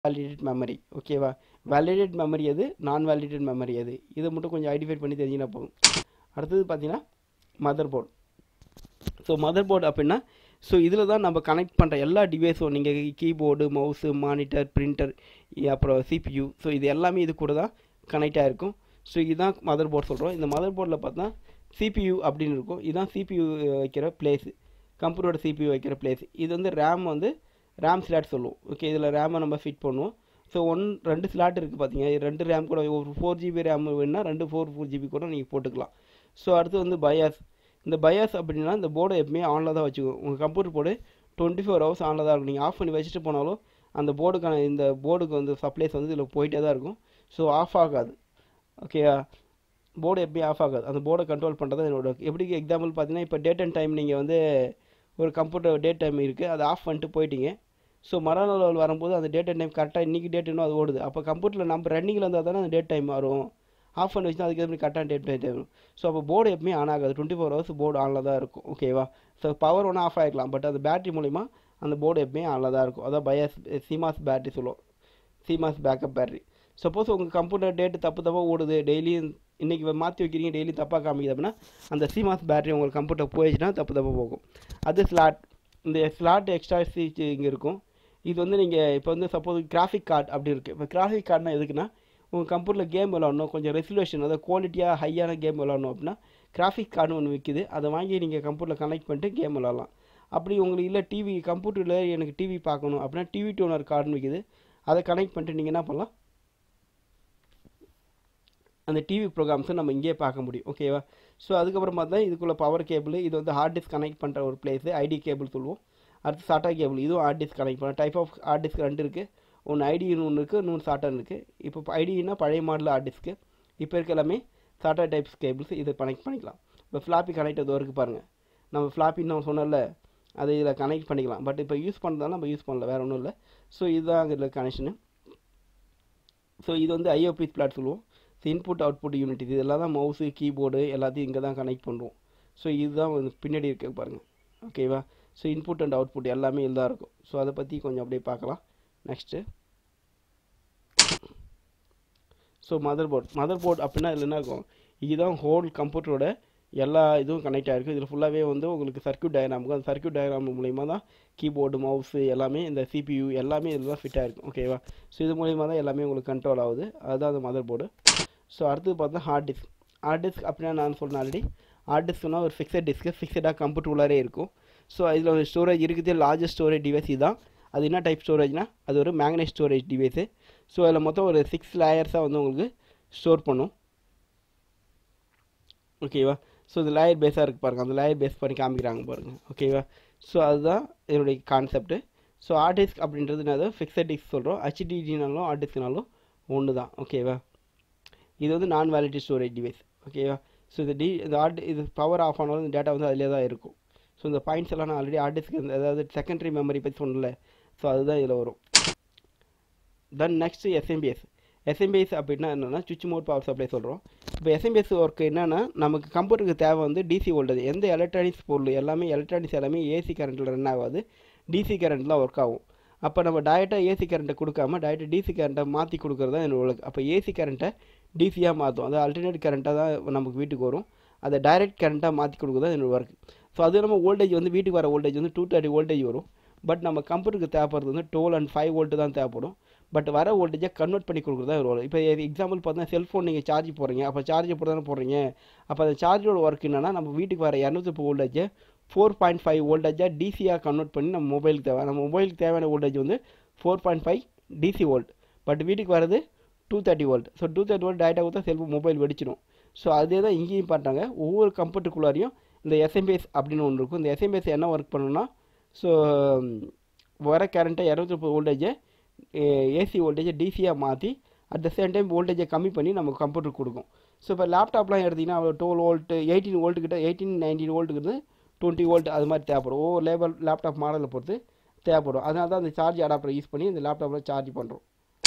validate memory ஓகேவா validate memory எது நான் வேலிடேட் மெமரி எது இதை மட்டும் கொஞ்சம் ஐடென்டிஃபை பண்ணி தெரிஞ்சினா போதும் அடுத்தது பார்த்தீங்கன்னா motherboard so motherboard அப்படின்னா ஸோ இதில் தான் நம்ம கனெக்ட் பண்ணுற எல்லா டிவைஸும் நீங்கள் கீபோர்டு மவுஸு மானிட்டர் பிரிண்டர் அப்புறம் சிபியூ ஸோ இது எல்லாமே இது கூட தான் கனெக்ட் ஆகிருக்கும் ஸோ இதுதான் மதர் போர்டு சொல்கிறோம் இந்த மதர் போர்டில் பார்த்தா சிபியூ அப்படின்னு இருக்கும் இதுதான் சிபியூ வைக்கிற பிளேஸ் கம்ப்யூட்டரோட சிபியூ வைக்கிற பிளேஸ் இது வந்து ரேம் வந்து ரேம் ஸ்லாட் சொல்லுவோம் ஓகே இதில் ரேமை நம்ம ஃபிட் பண்ணுவோம் ஸோ ஒன் ரெண்டு ஸ்லாட் இருக்குது பார்த்தீங்க இது ரெண்டு ரேம் கூட ஒரு ஃபோர் ஜிபி ரேம் வேணுன்னா ரெண்டு ஃபோர் ஃபோர் ஜிபி கூட நீங்கள் போட்டுக்கலாம் ஸோ அடுத்து வந்து பயாஸ் இந்த பயாஸ் அப்படின்னா இந்த போர்டை எப்பவுமே ஆனில் தான் வச்சுக்கோ உங்கள் computer board twenty four hours ஆனில் தான் இருக்கும் நீங்கள் ஆஃப் பண்ணி வச்சுட்டு போனாலும் அந்த போர்டுக்கான இந்த போர்டுக்கு வந்து சப்ளைஸ் வந்து இதில் போயிட்டே தான் இருக்கும் ஸோ ஆஃப் ஆகாது ஓகேயா போர்டு எப்பயும் ஆஃப் ஆகாது அந்த போர்டை கண்ட்ரோல் பண்ணுறது என்னோட எப்படி எக்ஸாம்பிள் பார்த்தீங்கன்னா இப்போ டேட் அண்ட் டைம் நீங்கள் வந்து ஒரு கம்ப்யூட்டர் டேட் டைம் இருக்குது அதை ஆஃப் பண்ணிட்டு போயிட்டீங்க ஸோ மறுநாள் வரும்போது அந்த டேட் அண்ட் டைம் கரெக்டாக இன்றைக்கி டேட் இன்னும் அது ஓடுது அப்போ கம்ப்யூட்டரில் நம்ம ரன்னிங்கில் இருந்தால் தானே அந்த டேட் டைம் வரும் ஆஃப் பண்ணி வச்சுனா அதுக்கு எப்படி கரெக்டாக டேட் டைம் வரும் ஸோ அப்போ போர்டு எப்பவுமே ஆன் ஆகாது டுவெண்ட்டி ஃபோர் ஹவர்ஸ் போர்டு ஆனில் தான் இருக்கும் ஓகேவா ஸோ பவர் ஒன்றும் ஆஃப் ஆகிக்கலாம் பட் அது பேட்டரி மூலிமா அந்த போர்டு எப்பவுமே ஆனில் தான் இருக்கும் அதான் பயாஸ் சிமாஸ் பேட்டரி சொல்லுவோம் சிமாஸ் பேக்கப் பேட்டரி சப்போஸ் உங்கள் கம்ப்யூட்டர் டேட்டு தப்பு தப்பாக ஓடுது டெய்லியும் இன்றைக்கி மாற்றி வைக்கிறீங்க டெய்லி தப்பாக காமிக்குது அப்படின்னா அந்த சிமாஸ் பேட்டரி உங்கள் கம்ப்யூட்டர் போயிடுச்சுன்னா தப்பு தப்பாக போகும் அது ஸ்லாட் இந்த ஸ்லாட் எக்ஸ்ட்ரா ஸ்டீச் இங்கே இருக்கும் இது வந்து நீங்கள் இப்போ வந்து சப்போஸ் கிராஃபிக் கார்டு அப்படி இருக்குது இப்போ கிராஃபிக் கார்டுனா எதுக்குன்னா உங்கள் கம்ப்யூட்டரில் கேம் விளாடணும் கொஞ்சம் ரெசல்யூஷன் அதாவது குவாலிட்டியாக ஹையான கேம் விளாடணும் அப்படின்னா கிராஃபிக் கார்டு ஒன்று விற்கிது அதை வாங்கி நீங்கள் கம்ப்யூட்டரில் கனெக்ட் பண்ணிட்டு கேம் விளாட்லாம் அப்படி உங்களுக்கு இல்லை டிவி கம்ப்யூட்டரில் எனக்கு டிவி பார்க்கணும் அப்படின்னா டிவி டோனர் கார்டுன்னு விற்கிது அதை கனெக்ட் பண்ணிட்டு நீங்கள் என்ன பண்ணலாம் அந்த டிவி ப்ரோக்ராம்ஸை நம்ம இங்கேயே பார்க்க முடியும் ஓகேவா ஸோ அதுக்கப்புறம் பார்த்தா இதுக்குள்ளே பவர் கேபிள் இது வந்து ஹார்ட் டிஸ்க் கனெக்ட் பண்ணுற ஒரு பிளேஸு ஐடி கேபிள் சொல்லுவோம் அடுத்து சாட்டா கேபிள் இதுவும் ஹார்ட் டிஸ்க் கனெக்ட் பண்ண டைப் ஆஃப் ஹார்ட் டிஸ்க் ரெண்டு இருக்குது ஒன்று ஐடின்னு ஒன்று இருக்குது இன்னொன்று சாட்டான்னு இருக்குது இப்போ ஐடினா பழைய மாடல் ஹார்ட் டிஸ்க்கு இப்போ இருக்க எல்லாமே சாட்டா டைப்ஸ் கேபிள்ஸ் இதை கனெக்ட் பண்ணிக்கலாம் இப்போ ஃப்ளாப்பி கனெக்ட் அது இருக்குது பாருங்கள் நம்ம ஃப்ளாப்பின்னு நான் சொன்னல அதை இதில் கனெக்ட் பண்ணிக்கலாம் பட் இப்போ யூஸ் பண்ணுறதால நம்ம யூஸ் பண்ணல வேறு ஒன்றும் இல்லை ஸோ இதுதான் அங்கே இருக்க கனெக்ஷனு ஸோ இது வந்து ஐஓபி பிளாட் சொல்லுவோம் ஸோ இன்புட் அவுட்புட் யூனிட் இது எல்லாம் தான் மவுஸு கீபோர்டு எல்லாத்தையும் இங்கே தான் கனெக்ட் பண்ணுறோம் ஸோ இதுதான் வந்து பின்னாடி இருக்க பாருங்கள் ஓகேவா ஸோ இன்புட் அண்ட் அவுட்புட் எல்லாமே இதில் தான் இருக்கும் ஸோ அதை பற்றி கொஞ்சம் அப்படியே பார்க்கலாம் next so motherboard motherboard அப்படின்னா இதில் என்ன இருக்கும் இதுதான் ஹோல் கம்ப்யூட்டரோட எல்லா இதுவும் கனெக்ட் ஆகிருக்கு இதில் ஃபுல்லாகவே வந்து உங்களுக்கு சர்க்கியூட் டயக்ராமுக்கு அந்த சர்க்கியூட் டயக்ராம் மூலிமா தான் கீபோர்டு மவுஸு எல்லாமே இந்த சிபியூ எல்லாமே இதில் தான் ஃபிட் ஆகிருக்கும் ஓகேவா ஸோ இது மூலிமா தான் எல்லாமே உங்களுக்கு கண்ட்ரோல் ஆகுது அதுதான் அந்த மதர் போர்டு ஸோ அடுத்தது பார்த்தா ஹார்ட் டிஸ்க் ஹார்ட் டிஸ்க் அப்படின்னா நான் சொன்னேன் ஆல்ரெடி ஹார்ட் டிஸ்க்னால் ஒரு ஃபிக்ஸட் டிஸ்க்கு ஃபிக்ஸடாக கம்ப்யூட்டர் உள்ளாரே இருக்கும் ஸோ இதில் ஒரு ஸ்டோரேஜ் இருக்குது லார்ஜஸ்ட் ஸ்டோரேஜ் டிவைஸ் இதுதான் அது என்ன டைப் ஸ்டோரேஜ்னா அது ஒரு மேக்னெட் ஸ்டோரேஜ் டிவைஸு ஸோ அதில் மொத்தம் ஒரு சிக்ஸ் லேயர்ஸாக வந்து உங்களுக்கு ஸ்டோர் பண்ணும் ஓகேவா ஸோ இது லேயர் பேஸாக இருக்குது பாருங்கள் அந்த லேயர் பேஸ் பண்ணி காமிக்கிறாங்க பாருங்கள் ஓகேவா ஸோ அதுதான் என்னுடைய கான்செப்ட்டு ஸோ ஹார்ட் டிஸ்க் அப்படின்றது என்னது ஃபிக்ஸட் டிஸ்க் சொல்கிறோம் ஹெச்டிடினாலும் ஹார்ட் டிஸ்க்னாலும் ஒன்று தான் ஓகேவா இது வந்து நான் வேலிட்டி ஸ்டோரேஜ் டிவைஸ் ஓகேவா ஸோ இது டி இந்த ஹார்ட் இது பவர் ஆஃப் ஆனாலும் இந்த டேட்டா வந்து அதிலே தான் இருக்கும் ஸோ இந்த பாயிண்ட்ஸ் எல்லாம் நான் ஆல்ரெடி ஹார்ட் டிஸ்க் அதாவது செகண்டரி மெமரி பற்றி சொன்னல ஸோ அதுதான் இதில் வரும் தென் நெக்ஸ்ட்டு எஸ்எம்பிஎஸ் எஸ்எம்பிஎஸ் அப்படின்னா என்னென்னா சுவிட்ச் மோட் பவர் சப்ளை சொல்கிறோம் இப்போ எஸ்எம்பிஎஸ் ஒர்க் என்னென்னா நமக்கு கம்ப்யூட்டருக்கு தேவை வந்து டிசி வோல்டேஜ் எந்த எலக்ட்ரானிக்ஸ் பொருள் எல்லாமே எலக்ட்ரானிக்ஸ் எல்லாமே ஏசி கரண்ட்டில் ரன் ஆகாது டிசி கரண்ட்டில் ஒர்க் ஆகும் அப்போ நம்ம டயட்டாக ஏசி கரண்ட்டை கொடுக்காம டயட்டாக டிசி கரண்ட்டை மாற்றி கொடுக்குறது தான் என்னோட ஒர்க் அப்போ ஏசி கரண்ட்டை டிசியாக மாற்றும் அது அல்டர்னேட் கரண்ட்டாக தான் நமக்கு வீட்டுக்கு வரும் அதை டைரக்ட் கரண்ட்டாக மாற்றி கொடுக்குறது தான் என்னோட ஒர்க் ஸோ அது நம்ம வோல்டேஜ் வந்து வீட்டுக்கு வர வோல்டேஜ் வந்து டூ தேர்ட்டி வோல்டேஜ் வரும் பட் நம்ம கம்ப்யூட்டருக்கு தேவைப்படுறது வந்து டுவெல் அண்ட் ஃபைவ் வோல்ட்டு தான் தேவைப்படும் பட் வர வோல்டேஜை கன்வெர்ட் பண்ணி கொடுக்குறதா ஒரு இப்போ எக்ஸாம்பிள் பார்த்தீங்கன்னா செல்ஃபோன் நீங்கள் சார்ஜ் போடுறீங்க அப்போ சார்ஜ் போட்டு தானே போடுறீங்க அப்போ அந்த சார்ஜரோட ஒர்க் என்னென்னா நம்ம வீட்டுக்கு வர இரநூத்தி வோல்டேஜை ஃபோர் பாயிண்ட் ஃபைவ் வோல்டேஜாக டிசியாக கன்வெர்ட் பண்ணி நம்ம மொபைலுக்கு தேவை நம்ம மொபைலுக்கு தேவையான வோல்டேஜ் வந்து four point five DC volt but வீட்டுக்கு வரது two thirty volt so two thirty volt data கொடுத்தா செல்ஃபோன் மொபைல் வெடிச்சிடும் ஸோ அதே தான் இங்கேயும் பண்ணுறாங்க ஒவ்வொரு கம்ப்யூட்டருக்குள்ளாரையும் இந்த எஸ்எம்பிஎஸ் அப்படின்னு ஒன்று இருக்கும் இந்த எஸ்எம்பிஎஸ் என்ன ஒர்க் பண்ணணும்னா ஸோ வர கரண்ட்டை இரநூத்தி முப்பது வோல்டேஜை ஏசி வோல்டேஜை டிசியாக மாற்றி அட் த சேம் டைம் வோல்டேஜை கம்மி பண்ணி நம்ம கம்ப்யூட்டர் கொடுக்கும் ஸோ இப்போ லேப்டாப்லாம் எடுத்திங்கன்னா டுவெல் வோல்ட்டு எயிட்டீன் வோல்ட்டு கிட்ட எயிட்டீன் நைன்டீன் வோல்ட்டுக்கு டுவெண்ட்டி வோல்ட் அது மாதிரி தேவைப்படும் ஒவ்வொரு லேபர் லேப்டாப் மாடலை பொறுத்து தேவைப்படும் அதனால தான் அந்த சார்ஜ் அடாப்டர் யூஸ் பண்ணி இந்த லேப்டாப்பில் சார்ஜ் பண்ணுறோம்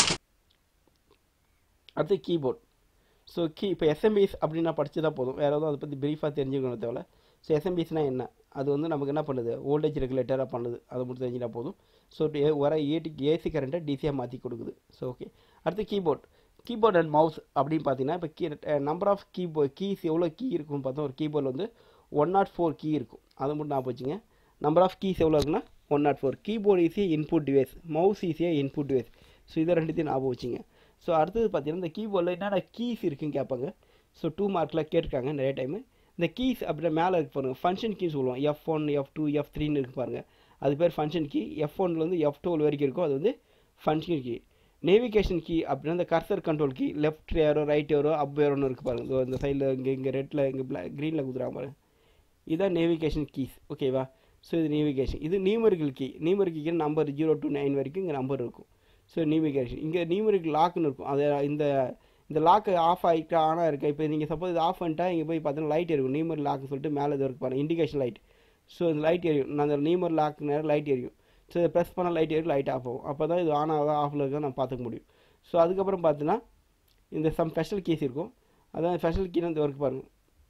அடுத்து கீபோர்ட் ஸோ கீ இப்போ எஸ்எம்பிஎஸ் அப்படின்னா படிச்சு தான் போதும் வேறு எதுவும் அதை பற்றி ப்ரீஃபாக தெரிஞ்சுக்கணும் தேவையில்ல ஸோ எஸ்எம்பிஎஸ்னால் என்ன அது வந்து நமக்கு என்ன பண்ணுது வோல்டேஜ் ரெகுலேட்டராக பண்ணுது அதை மட்டும் தெரிஞ்சினா போதும் ஸோ வர ஏடி ஏசி கரண்ட்டை டிசியாக மாற்றி கொடுக்குது ஸோ ஓகே அடுத்து கீபோர்ட் கீபோர்ட் அண்ட் மவுஸ் அப்படின்னு பார்த்தீங்கன்னா இப்போ key number of keyboard keys எவ்வளோ கீ இருக்குன்னு பார்த்தா ஒரு கீபோர்டில் வந்து ஒன் நாட் ஃபோர் கீ இருக்கும் அதை மட்டும் நான் வச்சுங்க நம்பர் ஆஃப் கீஸ் எவ்வளோ இருக்குன்னா ஒன் நாட் ஃபோர் கீபோர்டு ஈஸியாக இன்புட் டிவைஸ் மவுஸ் ஈஸியாக இன்புட் டிவைஸ் ஸோ இதை ரெண்டுத்தையும் ஞாபகம் வச்சுங்க ஸோ அடுத்தது பார்த்தீங்கன்னா இந்த கீபோர்டில் என்னென்ன கீஸ் இருக்குன்னு கேட்பாங்க ஸோ டூ மார்க்கில் கேட்டிருக்காங்க நிறைய டைமு இந்த கீஸ் அப்படியே மேலே இருக்கு பாருங்கள் ஃபங்க்ஷன் கீ சொல்லுவோம் F one F two F த்ரீன்னு இருக்கு பாருங்கள் அது பேர் ஃபங்க்ஷன் கீ எஃப் ஒன்லேருந்து எஃப் டுவெல் வரைக்கும் இருக்கும் அது வந்து ஃபங்க்ஷன் கீ நேவிகேஷன் கீ அப்படின்னா இந்த cursor control key left arrow right arrow up ஏரோன்னு இருக்குது பாருங்க இதோ இந்த சைடில் இங்கே இங்கே ரெட்டில் இங்கே பிளாக் க்ரீனில் குத்துறாங்க பாருங்க இதான் நேவிகேஷன் கீஸ் ஓகேவா ஸோ இது நேவிகேஷன் இது numerical key numerical key number zero to nine வரைக்கும் இங்கே நம்பர் இருக்கும் ஸோ நியூமரிகேஷன் இங்கே நியூமரிக்கல் லாக்னு இருக்கும் அது இந்த இந்த லாக்கு ஆஃப் ஆகிட்டா ஆனாக இருக்கா இப்போ நீங்கள் சப்போஸ் இது ஆஃப் பண்ணிட்டா இங்கே போய் பார்த்தீங்கன்னா லைட் எரியும் நியூமர் லாக்னு சொல்லிட்டு மேலே இது இருக்கு பாருங்க இண்டிகேஷன் லைட் ஸோ இந்த லைட் எரியும் நான் அந்த நியூமர் லாக் நேரம் லைட் எரியும் ஸோ இதை ப்ரெஸ் பண்ணால் லைட் எரியும் லைட் ஆஃப் ஆகும் அப்போ தான் இது ஆன் ஆகுதா ஆஃபில் இருக்கா நான் பார்த்துக்க முடியும் ஸோ அதுக்கப்புறம் பார்த்தீங்கன்னா இந்த சம் ஸ்பெஷல் கீஸ் இருக்கும் அதான் ஸ்பெஷல் கீனா இந்த ஒர்க் பாருங்கள்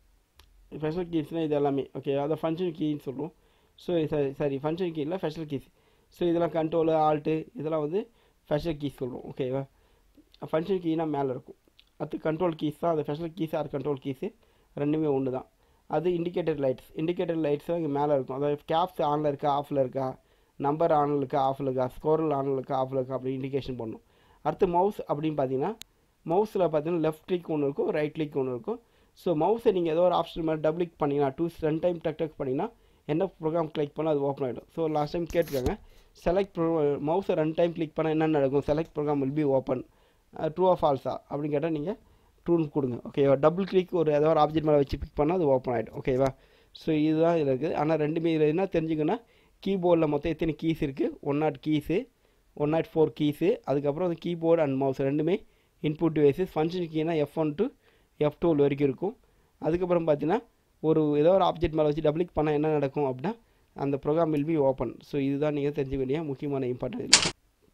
ஸ்பெஷல் கீஸ்னால் இது எல்லாமே ஓகே அதை ஃபங்க்ஷன் கீன்னு சொல்லுவோம் so sorry sorry function key இல்லை ஸ்பெஷல் கீஸ் ஸோ இதெல்லாம் கண்ட்ரோலு ஆல்ட்டு இதெல்லாம் வந்து ஸ்பெஷல் கீஸ் சொல்லுவோம் ஓகேவா ஃபங்க்ஷன் கீனா மேலே இருக்கும் அடுத்து கண்ட்ரோல் கீஸ் தான் அது special keys or control keys ரெண்டுமே ஒன்று தான் அது இண்டிகேட்டர் லைட்ஸ் இண்டிகேட்டர் லைட்ஸ் இங்கே மேலே இருக்கும் அதாவது கேப்ஸ் ஆனில் இருக்கா ஆஃபில் இருக்கா நம்பர் ஆனில் இருக்கா ஆஃபில் இருக்கா ஸ்கோரல் ஆனில் இருக்கா ஆஃபில் இருக்கா அப்படி இண்டிகேஷன் பண்ணும் அடுத்து மவுஸ் அப்படின்னு பார்த்தீங்கன்னா மவுஸில் பார்த்தீங்கன்னா லெஃப்ட் கிளிக் ஒன்று இருக்கும் ரைட் கிளிக் ஒன்று இருக்கும் ஸோ மவுஸை நீங்கள் ஏதோ ஒரு ஆப்ஷன் மாதிரி டபுள் கிளிக் பண்ணிங்கன்னா டூ ரெண்டு டைம் டக் டக் பண்ணிங்கன்னா என்ன ப்ரோக்ராம் கிளிக் பண்ணால் அது ஓப்பன் ஆகிடும் ஸோ லாஸ்ட் டைம் கேட்டிருக்காங்க செலக்ட் ப்ரோ மவுஸை ரெண்டு டைம் கிளிக் பண்ணால் என்ன நடக்கும் select program will be open true of ஃபால்ஸா அப்படின்னு கேட்டால் நீங்கள் ட்ரூன்னு கொடுங்க ஓகேவா டபுள் கிளிக் ஒரு ஏதோ ஒரு ஆப்ஜெக்ட் மேலே வச்சு கிளிக் பண்ணால் அது ஓப்பன் ஆகிடும் ஓகேவா ஸோ இதுதான் இதில் இருக்குது ஆனால் ரெண்டுமே இதில் என்ன தெரிஞ்சுக்கன்னா கீபோர்டில் மொத்தம் எத்தனை கீஸ் இருக்குது one nought keys one nought four keys அதுக்கப்புறம் அந்த கீபோர்டு அண்ட் மவுஸ் ரெண்டுமே இன்புட் டிவைஸஸ் ஃபங்க்ஷன் கீனா F one to F twelve வரைக்கும் இருக்கும் அதுக்கப்புறம் பார்த்தீங்கன்னா ஒரு ஏதோ ஒரு ஆப்ஜெக்ட் மேலே வச்சு டபுள் கிளிக் பண்ணால் என்ன நடக்கும் அப்படின்னா அந்த program will be open so இதுதான் நீங்கள் தெரிஞ்சுக்க வேண்டிய முக்கியமான இம்பார்ட்டன்ட் இது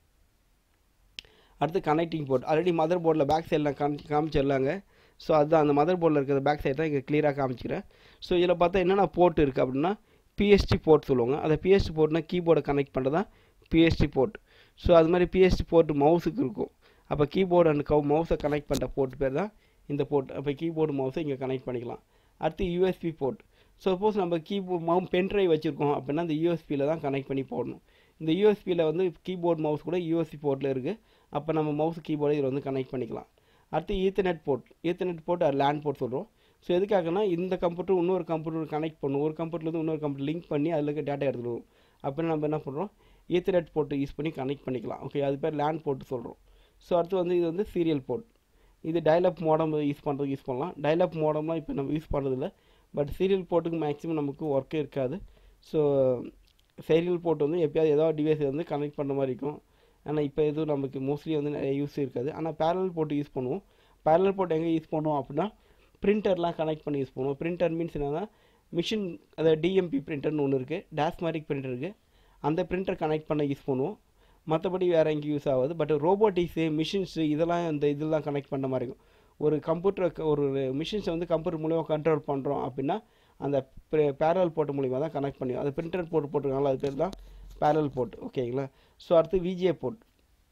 அடுத்து கனெக்டிங் போர்ட் ஆல்ரெடி மதர் போர்டில் பேக் சைடில் காமி காமிச்சிடலாங்க ஸோ அதுதான் அந்த மதர் போர்டில் இருக்கிற பேக் சைடு தான் இங்கே க்ளியராக காமிச்சிக்கிறேன் ஸோ இதில் பார்த்தா என்னென்ன போர்ட் இருக்குது அப்படின்னா பிஎஸ்டி போர்ட் சொல்லுவாங்க அந்த பிஎஸ்டி போர்ட்னா கீபோர்டை கனெக்ட் பண்ணுறது தான் பிஎஸ்டி போர்ட் ஸோ அது மாதிரி பிஎஸ்டி போர்ட் மவுஸுக்கு இருக்கும் அப்போ கீபோர்டு அண்ட் கவு மவுஸை கனெக்ட் பண்ணுற போர்ட் பேர் தான் இந்த போர்ட் அப்போ கீபோர்டு மவுஸை இங்கே கனெக்ட் பண்ணிக்கலாம் அடுத்து யூஎஸ்பி போர்ட் சப்போஸ் நம்ம கீபோர்ட் மவு பென் ட்ரைவ் வச்சுருக்கோம் அப்படின்னா அந்த யூஎஸ்பியில் தான் கனெக்ட் பண்ணி போடணும் இந்த யூஎஸ்பியில் வந்து கீபோர்ட் மவுஸ் கூட யூஎஸ்பி போர்ட்டில் இருக்குது அப்போ நம்ம மவுஸ் கீபோர்டு இதில் வந்து கனெக்ட் பண்ணிக்கலாம் அடுத்து Ethernet port Ethernet port LAN port சொல்கிறோம் ஸோ எதுக்காகனா இந்த கம்ப்யூட்டர் இன்னொரு கம்ப்யூட்டர் கனெக்ட் பண்ணும் ஒரு கம்ப்யூட்டர்லேருந்து இன்னொரு கம்ப்யூட்டர் லிங்க் பண்ணி அதில் இருக்க டேட்டா எடுத்துடுவோம் அப்படின்னு நம்ம என்ன பண்ணுறோம் ஈத்தர்நெட் போர்ட்டு யூஸ் பண்ணி கனெக்ட் பண்ணிக்கலாம் ஓகே அது பேர் லேண்ட் போர்ட்டு சொல்கிறோம் ஸோ அடுத்து வந்து இது வந்து சீரியல் போர்ட் இது டயலப் மோடம் யூஸ் பண்ணுறதுக்கு யூஸ் பண்ணலாம் டயலப் மோடம்லாம் இப்போ நம்ம யூஸ் பண்ணுறதில்ல பட் சீரியல் போர்ட்டுக்கு மேக்ஸிமம் நமக்கு ஒர்க்கே இருக்காது ஸோ சீரியல் போர்ட் வந்து எப்பயாவது ஏதாவது டிவைஸ் வந்து கனெக்ட் பண்ணுற மாதிரி இருக்கும் ஆனால் இப்போ எதுவும் நமக்கு மோஸ்ட்லி வந்து நிறைய யூஸ் இருக்காது ஆனால் பேரல் போட்டு யூஸ் பண்ணுவோம் பேரல் போட்டு எங்கே யூஸ் பண்ணுவோம் அப்படின்னா பிரிண்டர்லாம் கனெக்ட் பண்ணி யூஸ் பண்ணுவோம் பிரிண்டர் மீன்ஸ் என்னென்னா மிஷின் அதாவது டிஎம்பி பிரிண்டர்னு ஒன்று இருக்குது டேஸ்மாரிக் பிரிண்டர் இருக்குது அந்த பிரிண்டர் கனெக்ட் பண்ண யூஸ் பண்ணுவோம் மற்றபடி வேறு எங்கேயும் யூஸ் ஆகாது பட் ரோபோட்டிக்ஸு மிஷின்ஸு இதெல்லாம் இந்த இதெல்லாம் கனெக்ட் பண்ண மாதிரி இருக்கும் ஒரு கம்ப்யூட்டர் ஒரு மிஷின்ஸை வந்து கம்ப்யூட்டர் மூலிமா கண்ட்ரோல் பண்ணுறோம் அப்படின்னா அந்த பேரல் போர்ட் மூலிமா தான் கனெக்ட் பண்ணி அது பிரிண்டர் போர்ட் போட்டிருக்காங்களா அது பேர் தான் பேரல் போர்ட் ஓகேங்களா ஸோ அடுத்து விஜே போர்ட்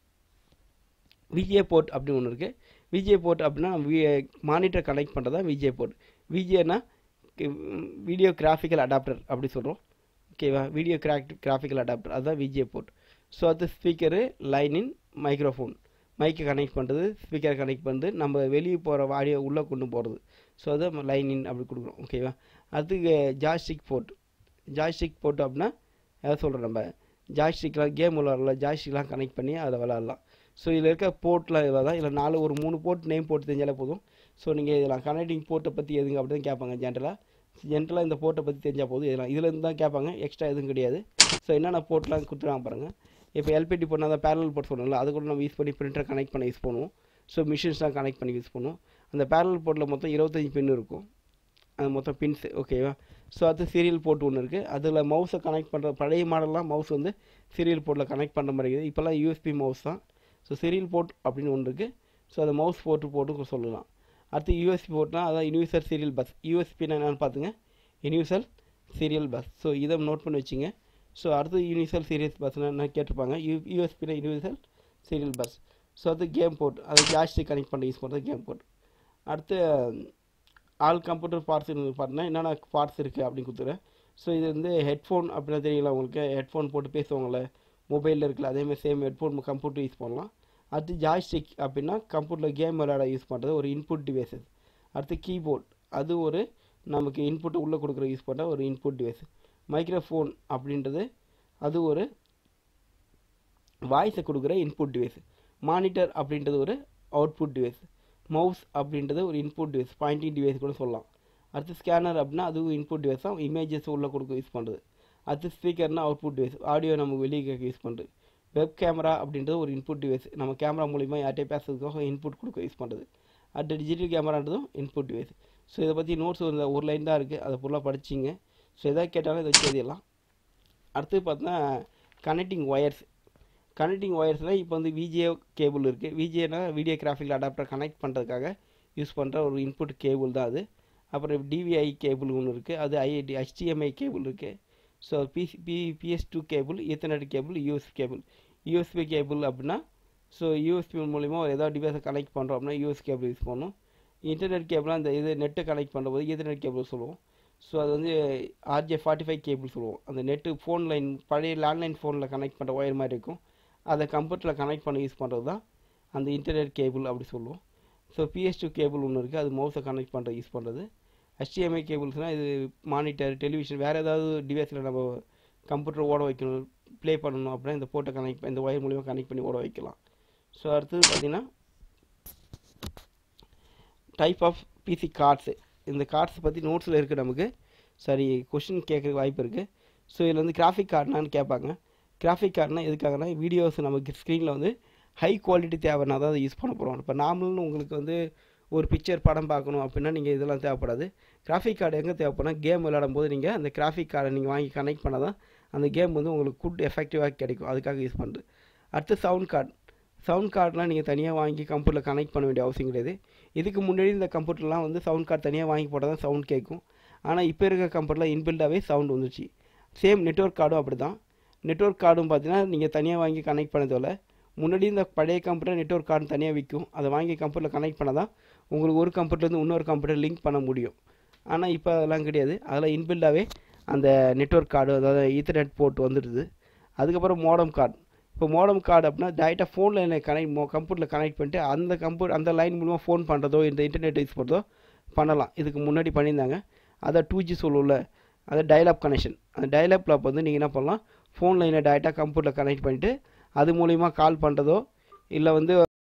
விஜே போர்ட் அப்படின்னு ஒன்று இருக்குது விஜே போர்ட் அப்படின்னா மானிட்டர் கனெக்ட் பண்ணுறது தான் விஜே போர்ட் விஜேனா வீடியோ கிராஃபிக்கல் அடாப்டர் அப்படி சொல்கிறோம் ஓகேவா வீடியோ கிராக் கிராஃபிக்கல் அடாப்டர் அதுதான் விஜே போர்ட் ஸோ அது ஸ்பீக்கரு லைனின் மைக்ரோஃபோன் மைக்கை கனெக்ட் பண்ணுறது ஸ்பீக்கரை கனெக்ட் பண்ணுறது நம்ம வெளியே போகிற ஆடியோ உள்ளே கொண்டு போகிறது ஸோ அது லைனின் அப்படி கொடுக்குறோம் ஓகேவா அதுக்கு ஜாய்ஸ்டிக் போர்ட் ஜாய்ஸ்டிக் போர்ட் அப்படின்னா எதை சொல்கிறோம் நம்ம ஜாய்ஸ்டிக்லாம் கேம் விளாட்ல ஜாய்ஸ்டிக்லாம் கனெக்ட் பண்ணி அதில் விளாட்லாம் ஸோ இதில் இருக்க போர்ட்லாம் இதில் தான் இதில் நாலு ஒரு மூணு போர்ட் நேம் போட்டு தெரிஞ்சாலே போதும் ஸோ நீங்கள் இதில் கனெக்டிங் போர்ட்டை பற்றி எதுங்க அப்படி தான் கேட்பாங்க ஜென்ரலாக ஜென்ரலாக இந்த போர்ட்டை பற்றி தெரிஞ்சால் போதும் இதெல்லாம் இதில் இருந்து தான் கேட்பாங்க எக்ஸ்ட்ரா எதுவும் கிடையாது ஸோ என்னென்ன போர்ட்லாம் கொடுத்துருவாங்க பாருங்கள் இப்போ எல்பிடி போனால் அந்த பேரல் போர்ட் சொன்னோம்ல அது கூட நம்ம யூஸ் பண்ணி பிரிண்டர் கனெக்ட் பண்ண யூஸ் பண்ணுவோம் ஸோ மிஷின்ஸ்லாம் கனெக்ட் பண்ணி யூஸ் பண்ணுவோம் அந்த பேரல் போர்ட்டில் மொத்தம் இருபத்தஞ்சி பின் இருக்கும் அது மொத்தம் பின்ஸ் ஓகேவா ஸோ அது சீரியல் போர்ட் ஒன்று இருக்குது அதில் மவுஸை கனெக்ட் பண்ணுற பழைய மாடல்லாம் மவுஸ் வந்து சீரியல் போர்ட்டில் கனெக்ட் பண்ணுற மாதிரி இருக்குது இப்போல்லாம் யூஎஸ்பி மவுஸ் தான் ஸோ சீரியல் போர்ட் அப்படின்னு ஒன்று இருக்குது ஸோ அதை மவுஸ் போர்ட்டு போட்டு சொல்லலாம் அடுத்து யூஎஸ்பி போர்ட்னா அதான் யூனிவர்சல் சீரியல் பஸ் யூஎஸ்பின்னா என்னென்னு பார்த்துங்க யூனிவர்சல் சீரியல் பஸ் ஸோ இதை நோட் பண்ணி வச்சுங்க ஸோ அடுத்து யூனிவர்சல் சீரியஸ் பஸ்னால் என்ன கேட்டிருப்பாங்க யூ யூஎஸ்பினா யூனிவர்சல் சீரியல் பஸ் ஸோ அது கேம் போர்ட் அது ஜாஸ்டிக் கனெக்ட் பண்ணி யூஸ் பண்ணுறது கேம் போர்ட் அடுத்து ஆல் கம்ப்யூட்டர் பார்ட்ஸ் பார்த்தீங்கன்னா என்னென்ன பார்ட்ஸ் இருக்குது அப்படின்னு கொடுத்துறேன் ஸோ இது வந்து ஹெட்ஃபோன் அப்படின்னா தெரியல உங்களுக்கு ஹெட்ஃபோன் போட்டு பேசுவாங்கள்ல மொபைலில் இருக்குல்ல அதேமாதிரி சேம் ஹெட்ஃபோன் கம்ப்யூட்டர் யூஸ் பண்ணலாம் அடுத்து ஜாய்ஸ்டிக் அப்படின்னா கம்ப்யூட்டரில் கேம் விளையாட யூஸ் பண்ணுறது ஒரு இன்புட் டிவைசஸ் அடுத்து கீபோர்ட் அது ஒரு நமக்கு இன்புட் உள்ளே கொடுக்குற யூஸ் பண்ணுற ஒரு இன்புட் டிவைஸ் மைக்ரோஃபோன் அப்படின்றது அது ஒரு வாய்ஸை கொடுக்குற இன்புட் டிவைஸ் மானிட்டர் அப்படின்றது ஒரு அவுட்புட் டிவைஸ் மவுஸ் அப்படின்றது ஒரு இன்புட் டிவைஸ் பாயிண்டிங் டிவைஸ் கூட சொல்லலாம் அடுத்து ஸ்கேனர் அப்படின்னா அதுவும் இன்புட் டிவைஸ் தான் இமேஜஸ் உள்ளே கொடுக்க யூஸ் பண்ணுறது அடுத்து ஸ்பீக்கர்னா அவுட்புட் டிவைஸ் ஆடியோ நமக்கு வெளியே கேட்க யூஸ் பண்ணுறது வெப் கேமரா அப்படின்றது ஒரு இன்புட் டிவைஸ் நம்ம கேமரா மூலிமா யார்கிட்டயும் பேசுறதுக்காக இன்புட் கொடுக்க யூஸ் பண்ணுறது அடுத்து டிஜிட்டல் கேமரான்றதும் இன்புட் டிவைஸ் ஸோ இதை பற்றி நோட்ஸ் ஒரு ஒரு லைன் தான் இருக்குது அதை ஃபுல்லாக படிச்சிங்க ஸோ எதாவது கேட்டாலும் இதை வச்சு எழுதிடலாம் அடுத்து பார்த்தீங்கன்னா கனெக்டிங் ஒயர்ஸ் கனெக்டிங் ஒயர்ஸில் இப்போ வந்து விஜே கேபிள் இருக்குது விஜேனா வீடியோ கிராஃபிக் அடாப்டர் கனெக்ட் பண்ணுறதுக்காக யூஸ் பண்ணுற ஒரு இன்புட் கேபிள் தான் அது அப்புறம் டிவிஐ கேபிள் ஒன்று இருக்குது அது ஐஐடி ஹெச்டிஎம்ஐ கேபிள் இருக்குது so PC P PS two cable Ethernet cable US cable USB cable அப்படின்னா ஸோ யூஎஸ்பி மூலிமா ஏதாவது டிவைஸை கனெக்ட் பண்ணுறோம் அப்படின்னா யூஎஸ் கேபிள் யூஸ் பண்ணணும் இன்டர்நெட் கேபிளாக அந்த இது நெட்டை கனெக்ட் பண்ணும்போது ஈத்தர்நெட் கேபிள் சொல்லுவோம் ஸோ அது வந்து ஆர்ஜே ஃபார்ட்டி ஃபைவ் கேபிள் சொல்லுவோம் அந்த நெட்டு ஃபோன் லைன் பழைய லேண்ட்லைன் ஃபோனில் கனெக்ட் பண்ணுற ஒயர் மாதிரி இருக்கும் அதை கம்ப்யூட்டரில் கனெக்ட் பண்ணி யூஸ் பண்ணுறது தான் அந்த இன்டர்நெட் கேபிள் அப்படி சொல்லுவோம் ஸோ பிஎஸ் டூ கேபிள் ஒன்று இருக்குது அது மவுஸை கனெக்ட் பண்ணுற யூஸ் பண்ணுறது HDMI கேபிள்ஸ்னால் இது மானிட்டர் டெலிவிஷன் வேறு ஏதாவது டிவைஸில் நம்ம கம்ப்யூட்டர் ஓட வைக்கணும் ப்ளே பண்ணணும் அப்படின்னா இந்த போர்ட்டை கனெக்ட் இந்த ஒயர் மூலிமா கனெக்ட் பண்ணி ஓட வைக்கலாம் ஸோ அடுத்தது பார்த்தீங்கன்னா டைப் ஆஃப் பிசி கார்ட்ஸு இந்த கார்ட்ஸ் பற்றி நோட்ஸில் இருக்குது நமக்கு சரி கொஷின் கேட்குறதுக்கு வாய்ப்பு இருக்குது ஸோ இதில் வந்து கிராஃபிக் கார்டுனான்னு கேட்பாங்க கிராஃபிக் கார்டுனா எதுக்காகனா வீடியோஸ் நமக்கு ஸ்க்ரீனில் வந்து ஹை குவாலிட்டி தேவைன்னா தான் அதை யூஸ் பண்ண போகிறோம் இப்போ நார்மல்னு உங்களுக்கு வந்து ஒரு பிக்சர் படம் பார்க்கணும் அப்படின்னா நீங்கள் இதெல்லாம் தேவைப்படாது கிராஃபிக் கார்டு எங்கே தேவைப்படும் கேம் விளையாடும் போது நீங்கள் அந்த கிராஃபிக் கார்டை நீங்கள் வாங்கி கனெக்ட் பண்ணால் தான் அந்த கேம் வந்து உங்களுக்கு குட் எஃபெக்டிவாக கிடைக்கும் அதுக்காக யூஸ் பண்ணுறது அடுத்து சவுண்ட் கார்டு சவுண்ட் கார்டெலாம் நீங்கள் தனியாக வாங்கி கம்ப்யூட்டரில் கனெக்ட் பண்ண வேண்டிய அவசியம் கிடையாது இதுக்கு முன்னாடி இந்த கம்ப்யூட்டர்லாம் வந்து சவுண்ட் கார்டு தனியாக வாங்கி போட்டால் தான் சவுண்ட் கேட்கும் ஆனால் இப்போ இருக்க கம்ப்யூட்டரில் இன்பில்டாகவே சவுண்ட் வந்துச்சு சேம் நெட்ஒர்க் கார்டும் அப்படி தான் நெட்ஒர்க் கார்டும் பார்த்தீங்கன்னா நீங்கள் தனியாக வாங்கி கனெக்ட் பண்ணதில்ல முன்னாடி இந்த பழைய கம்ப்யூட்டர் நெட்ஒர்க் கார்டு தனியாக விற்கும் அதை வாங்கி கம்ப்யூட்டரில் கனெக்ட் பண்ணால் தான் உங்களுக்கு ஒரு கம்ப்யூட்டர்லேருந்து இன்னொரு கம்ப்யூட்டர் லிங்க் பண்ண முடியும் ஆனால் இப்போ அதெல்லாம் கிடையாது அதில் இன்பில்டாகவே அந்த நெட்ஒர்க் கார்டு அதாவது ஈத்தர்நெட் போர்ட் வந்துடுது அதுக்கப்புறம் மோடம் கார்டு இப்போ மோடம் கார்டு அப்படின்னா டேரெக்டாக ஃபோன் லைனில் கனெக்ட் மோ கம்ப்யூட்டரில் கனெக்ட் பண்ணிட்டு அந்த கம்ப்யூட்டர் அந்த லைன் மூலமாக ஃபோன் பண்ணுறதோ இந்த இன்டர்நெட் யூஸ் பண்ணுறதோ பண்ணலாம் இதுக்கு முன்னாடி பண்ணியிருந்தாங்க அதை டூ ஜி சொல்லுவோம்ல அது டயலாப் கனெக்ஷன் அந்த டயலாப்பில் அப்போ வந்து நீங்கள் என்ன பண்ணலாம் ஃபோன் லைனை டேரெக்டாக கம்ப்யூட்டரில் கனெக்ட் பண்ணிவிட்டு அது மூலிமா கால் பண்ணுறதோ இல்லை வந்து